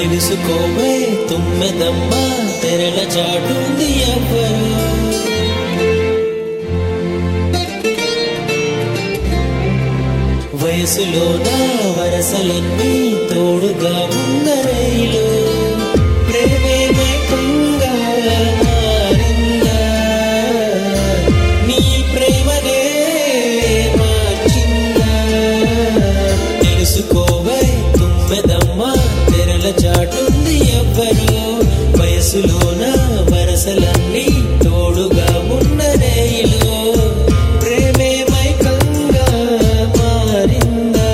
తెలుసుకోవే తుమ్మెదమ్మ తెరల చాటుంది ఎవ్వరు వయసులోన వరసలన్నీ తోడుగా ఉన్న రైలు ప్రేమే మైకంగా మారిందా నీ ప్రేమనే మార్చిందా తెలుసుకోవే తుమ్మెదమ్మ తెరల చాటుంది ఎవ్వరు వయసులోన వరసలన్నీ తోడుగా ఉన్న రైలు ప్రేమే మైకంగా మారిందా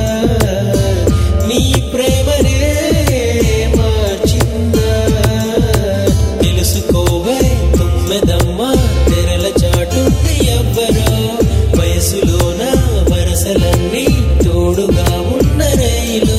నీ ప్రేమనే మార్చిందా తెలుసుకోవే తుమ్మెదమ్మ తెరల చాటుంది ఎవ్వరో వయసులోన వరసలన్నీ తోడుగా ఉన్న రైలు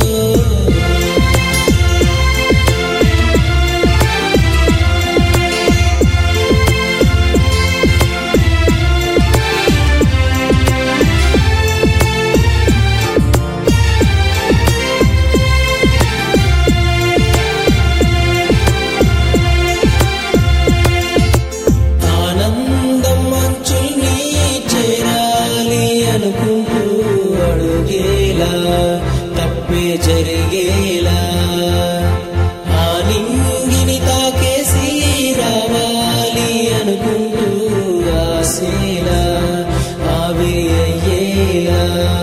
ఆనందం మంచుల్ని చేరాలి అనుకుంటూ అడుగేలా తప్పే జరిగేలా ఆ నింగిని తాకేసి రావాలి అనుకుంటూ ఆసేలా ఆవిరి అయ్యేలా